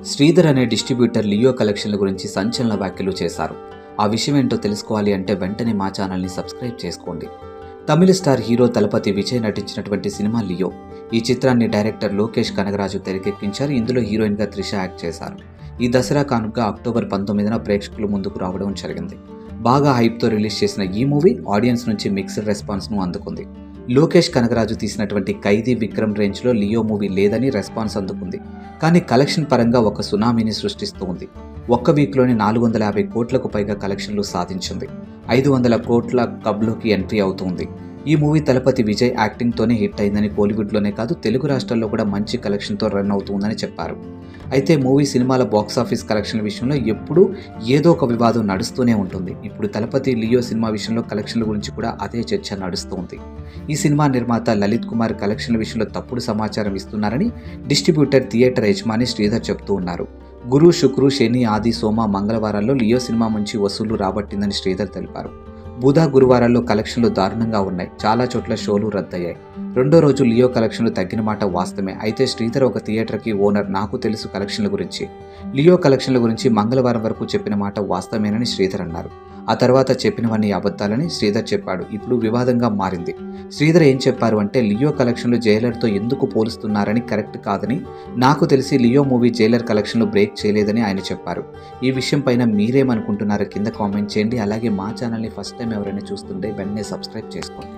శ్రీధర్ అనే distributor Leo కలెక్షన్ల గురించి సంచలన వ్యాఖ్యలు చేశారు ఆ విషయం ఏంటో తెలుసుకోవాలి అంటే వెంటనే మా ఛానల్ని సబ్స్క్రైబ్ చేసుకోండి తమిళ స్టార్ హీరో తలపతి విజయ్ నటించినటువంటి సినిమా లియో ఈ చిత్రాన్ని డైరెక్టర్ లోకేష్ కనగరాజు తెరకెక్కించారు ఇందులో హీరోయిన్గా త్రిష యాక్ట్ చేశారు ఈ దసరా కానుక అక్టోబర్ పంతొమ్మిదిన ప్రేక్షకుల ముందుకు రావడం జరిగింది బాగా హైప్తో రిలీజ్ చేసిన ఈ మూవీ ఆడియన్స్ నుంచి మిక్స్డ్ రెస్పాన్స్ను అందుకుంది లోకేష్ కనగరాజు తీసినటువంటి ఖైదీ విక్రమ్ రేంజ్లో లియో మూవీ లేదని రెస్పాన్స్ అందుకుంది కానీ కలెక్షన్ పరంగా ఒక సునామీని సృష్టిస్తూ ఉంది ఒక్క వీక్లోనే నాలుగు వందల యాభై కోట్లకు పైగా కలెక్షన్లు సాధించింది ఐదు వందల కోట్ల క్లబ్లోకి ఎంట్రీ అవుతుంది ఈ మూవీ తలపతి విజయ్ యాక్టింగ్తోనే హిట్ అయిందని కోలీవుడ్లోనే కాదు తెలుగు రాష్ట్రాల్లో కూడా మంచి కలెక్షన్తో రన్ అవుతుందని చెప్పారు అయితే మూవీ సినిమాల బాక్సాఫీస్ కలెక్షన్ విషయంలో ఎప్పుడూ ఏదో ఒక వివాదం నడుస్తూనే ఉంటుంది ఇప్పుడు తలపతి లియో సినిమా విషయంలో కలెక్షన్ల గురించి కూడా అదే చర్చ నడుస్తుంది ఈ సినిమా నిర్మాత లలిత్ కుమార్ కలెక్షన్ల విషయంలో తప్పుడు సమాచారం ఇస్తున్నారని డిస్ట్రిబ్యూటర్ థియేటర్ యజమాని శ్రీధర్ చెబుతూ ఉన్నారు గురు శుక్రు శని ఆది సోమ మంగళవారాల్లో లియో సినిమా నుంచి వసూళ్లు రాబట్టిందని శ్రీధర్ తెలిపారు బుధ గురువారాల్లో కలెక్షన్లు దారుణంగా ఉన్నాయి చాలా చోట్ల షోలు రద్దయ్యాయి రెండో రోజు లియో కలెక్షన్లు తగ్గిన మాట వాస్తవమే అయితే శ్రీధర్ ఒక థియేటర్కి ఓనర్ నాకు తెలుసు కలెక్షన్ల గురించి లియో కలెక్షన్ల గురించి మంగళవారం వరకు చెప్పిన మాట వాస్తవమేనని శ్రీధర్ అన్నారు ఆ తర్వాత చెప్పినవన్నీ అబద్ధాలని శ్రీధర్ చెప్పాడు ఇప్పుడు వివాదంగా మారింది శ్రీధర్ ఏం చెప్పారు అంటే లియో కలెక్షన్లు జైలర్తో ఎందుకు పోలుస్తున్నారని కరెక్ట్ కాదని నాకు తెలిసి లియో మూవీ జైలర్ కలెక్షన్లు బ్రేక్ చేయలేదని ఆయన చెప్పారు ఈ విషయం పైన మీరేమనుకుంటున్నారో కింద కామెంట్ చేయండి అలాగే మా ఛానల్ని ఫస్ట్ టైం ఎవరైనా చూస్తుంటే వెంటనే సబ్స్క్రైబ్ చేసుకోండి